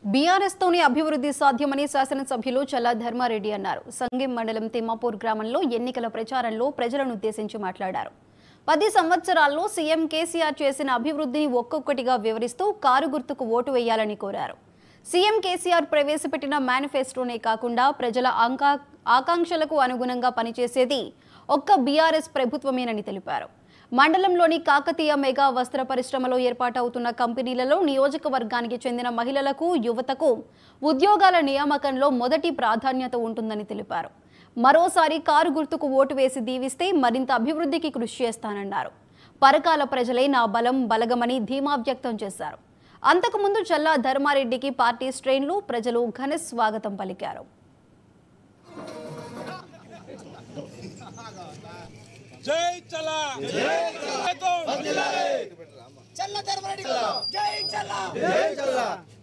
BRS తోనే అభివృద్ధి సాధ్యమని శాసనసభ్యులు చల్లా ధర్మారెడ్డి అన్నారు సంగెం మండలం తిమ్మాపూర్ గ్రామంలో ఎన్నికల ప్రచారంలో ప్రజలను ఉద్దేశించి మాట్లాడారు పది సంవత్సరాల్లో సీఎం కేసీఆర్ చేసిన అభివృద్ధిని ఒక్కొక్కటిగా వివరిస్తూ కారు గుర్తుకు ఓటు వేయాలని కోరారు సీఎం కేసీఆర్ ప్రవేశపెట్టిన మేనిఫెస్టోనే కాకుండా ప్రజల ఆంకా ఆకాంక్షలకు అనుగుణంగా పనిచేసేది ఒక్క బీఆర్ఎస్ ప్రభుత్వమేనని తెలిపారు మండలంలోని కాకతీయ మెగా వస్త్ర పరిశ్రమలో ఏర్పాటవుతున్న కంపెనీలలో నియోజకవర్గానికి చెందిన మహిళలకు యువతకు ఉద్యోగాల నియామకంలో మొదటి ప్రాధాన్యత ఉంటుందని తెలిపారు మరోసారి కారు గుర్తుకు ఓటు వేసి దీవిస్తే మరింత అభివృద్ధికి కృషి చేస్తానన్నారు పరకాల ప్రజలే నా బలం బలగమని ధీమా వ్యక్తం చేశారు అంతకుముందు చల్లా ధర్మారెడ్డికి పార్టీ శ్రేణులు ప్రజలు ఘన స్వాగతం పలికారు జై చలా జై చల్ల ధర్మరెడ్డి జై చల్ల